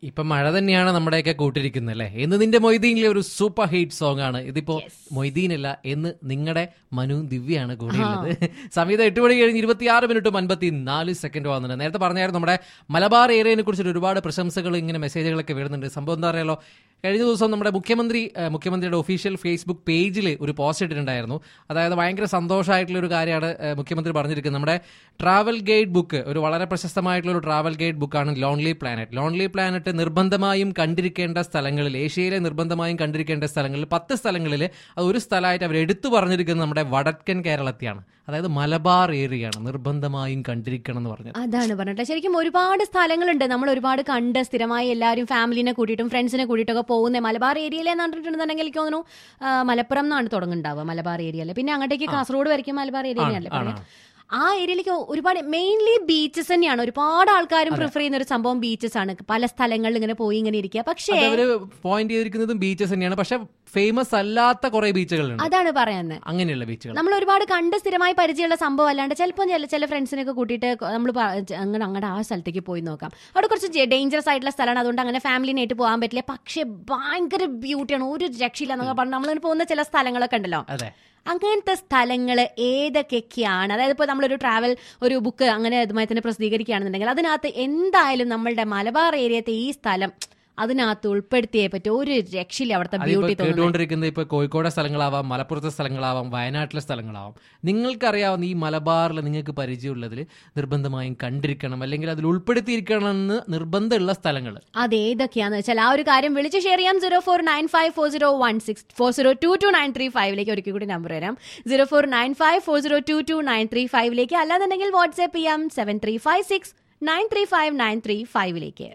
ഇപ്പൊ മഴ തന്നെയാണ് നമ്മുടെയൊക്കെ കൂട്ടിരിക്കുന്നത് അല്ലേ എന്ന് നിന്റെ മൊയ്തീനിലെ ഒരു സൂപ്പർ ഹിറ്റ് സോങ് ആണ് ഇതിപ്പോ മൊയ്തീനല്ല എന്ന് നിങ്ങളുടെ മനു ദിവ്യാണ് കൂടിയുള്ളത് സമയത്ത് എട്ട് മണി കഴിഞ്ഞ് ഇരുപത്തിയാറ് മിനിറ്റും അൻപത്തി നാല് സെക്കൻഡ് വന്നിട്ടുണ്ട് നേരത്തെ പറഞ്ഞായിരുന്നു നമ്മുടെ മലബാർ ഏരിയനെ കുറിച്ച് ഒരുപാട് പ്രശംസകൾ ഇങ്ങനെ മെസ്സേജുകളൊക്കെ വരുന്നുണ്ട് സംഭവം എന്താ അറിയാലോ കഴിഞ്ഞ ദിവസം നമ്മുടെ മുഖ്യമന്ത്രി ഏഹ്, മുഖ്യമന്ത്രിയുടെ ഒഫീഷ്യൽ ഫേസ്ബുക്ക് പേജിൽ ഒരു പോസ്റ്റ് ഇട്ടിട്ടുണ്ടായിരുന്നു അതായത് ഭയങ്കര സന്തോഷമായിട്ടുള്ള ഒരു കാര്യമാണ് ഏഹ്, മുഖ്യമന്ത്രി പറഞ്ഞിരിക്കുന്നത് നമ്മുടെ ട്രാവൽ ഗൈഡ് ബുക്ക് ഒരു വളരെ പ്രശസ്തമായിട്ടുള്ള ഒരു ട്രാവൽ ഗൈഡ് ബുക്കാണ് ലോൺലി പ്ലാനറ്റ് ലോൺലി പ്ലാനറ്റ് നിർബന്ധമായും കണ്ടിരിക്കേണ്ട സ്ഥലങ്ങളിൽ ഏഷ്യയിലെ നിർബന്ധമായും കണ്ടിരിക്കേണ്ട സ്ഥലങ്ങളിൽ പത്ത് സ്ഥലങ്ങളിൽ അത് ഒരു സ്ഥലമായിട്ട് അവർ എടുത്തു പറഞ്ഞിരിക്കുന്നത് നമ്മുടെ വടക്കൻ കേരളത്തെയാണ് അതായത് മലബാർ ഏരിയയാണ് നിർബന്ധമായും കണ്ടിരിക്കണം എന്ന് പറഞ്ഞത് അതാണ് പറഞ്ഞിട്ട് ശരിക്കും ഒരുപാട് സ്ഥലങ്ങളുണ്ട് നമ്മൾ ഒരുപാട് കണ്ട് സ്ഥിരമായി എല്ലാവരും ഫാമിലിനെ കൂട്ടിയിട്ടും ഫ്രണ്ട്സിനെ കൂട്ടിയിട്ടൊക്കെ പോകുന്നത് മലബാർ ഏരിയയിലെന്ന് പറഞ്ഞിട്ടുണ്ടെന്നുണ്ടെങ്കിൽ എനിക്ക് തോന്നുന്നു ആ, മലപ്പുറം എന്നാണ് തുടങ്ങുന്നുണ്ടാവുക മലബാർ ഏരിയയിൽ പിന്നെ അങ്ങോട്ടേക്ക് കാസർഗോഡ് വരയ്ക്കും മലബാർ ഏരിയയല്ലേ ആണ്, പറയുന്നത് ആ ഏരിയയിലേക്ക് ഒരുപാട് മെയിൻലി ബീച്ചസ് തന്നെയാണ് ഒരുപാട് ആൾക്കാരും പ്രിഫർ ചെയ്യുന്ന ഒരു സംഭവം ബീച്ചസ് ആണ് പല സ്ഥലങ്ങളിൽ ഇങ്ങനെ പോയി ഇങ്ങനെ ഇരിക്കുക പക്ഷേ അത് അവര് പോയിന്റ് ചെയ്തിരിക്കുന്നതും ബീച്ചസ് തന്നെയാണ് പക്ഷെ ഫേമസ് അല്ലാത്ത കുറെ ബീച്ചുകളുണ്ട് അതാണ് പറയുന്നത് അങ്ങനെയുള്ള ബീച്ചുകൾ നമ്മൾ ഒരുപാട് കണ്ട് സ്ഥിരമായി പരിചയമുള്ള സംഭവം അല്ലാണ്ട് ചിലപ്പോൾ ചില ചില ഫ്രണ്ട്സിനൊക്കെ കൂട്ടിയിട്ട് നമ്മൾ അങ്ങനെ അങ്ങോട്ട് ആ സ്ഥലത്തേക്ക് പോയി നോക്കാം അവിടെ കുറച്ച് ഡേഞ്ചറസ് ആയിട്ടുള്ള സ്ഥലമാണ് അതുകൊണ്ട് അങ്ങനെ ഫാമിലിനായിട്ട് പോകാൻ പറ്റില്ല പക്ഷെ ഭയങ്കര ബ്യൂട്ടിയാണ് ഒരു രക്ഷയില്ല എന്നൊക്കെ പറഞ്ഞ് നമ്മളിങ്ങനെ പോകുന്ന ചില സ്ഥലങ്ങളൊക്കെ ഉണ്ടല്ലോ അതെ അങ്ങനത്തെ സ്ഥലങ്ങൾ ഏതൊക്കെയൊക്കെയാണ് അതായത് ഇപ്പോൾ നമ്മളൊരു ട്രാവൽ ഒരു ബുക്ക് അങ്ങനെ ഇതുമായി തന്നെ പ്രസിദ്ധീകരിക്കുകയാണെന്നുണ്ടെങ്കിൽ അതിനകത്ത് എന്തായാലും നമ്മളുടെ മലബാർ ഏരിയത്തെ ഈ സ്ഥലം അതിനകത്ത് ഉൾപ്പെടുത്തിയേ പറ്റൂ ഒരു രക്ഷയില്ല അവിടുത്തെ അതിപ്പോ ബ്യൂട്ടി തോന്നുന്നു കേട്ടുകൊണ്ടിരിക്കുന്നത് ഇപ്പൊ കോഴിക്കോടെ സ്ഥലങ്ങളാവാം മലപ്പുറത്തെ സ്ഥലങ്ങളാവാം വയനാട്ടിലെ സ്ഥലങ്ങളാവാം നിങ്ങൾക്കറിയാവുന്ന ഈ മലബാറിൽ നിങ്ങൾക്ക് പരിചയമുള്ളതിൽ നിർബന്ധമായും കണ്ടിരിക്കണം അല്ലെങ്കിൽ അതിൽ ഉൾപ്പെടുത്തിയിരിക്കണം എന്ന് നിർബന്ധമുള്ള സ്ഥലങ്ങൾ അത് ഏതൊക്കെയാന്ന് വെച്ചാൽ ആ ഒരു കാര്യം വിളിച്ച് ഷെയർ ചെയ്യാം zero four nine five four zero one six four zero two two nine three ഫൈവിലേക്ക് ഒരിക്കൽ കൂടി നമ്പർ വരാം zero four nine five four zero two two nine three ഫൈവിലേക്ക് അല്ലാന്നുണ്ടെങ്കിൽ വാട്സ്ആപ്പ് ചെയ്യാം seven three five six nine three five nine three ഫൈവിലേക്ക്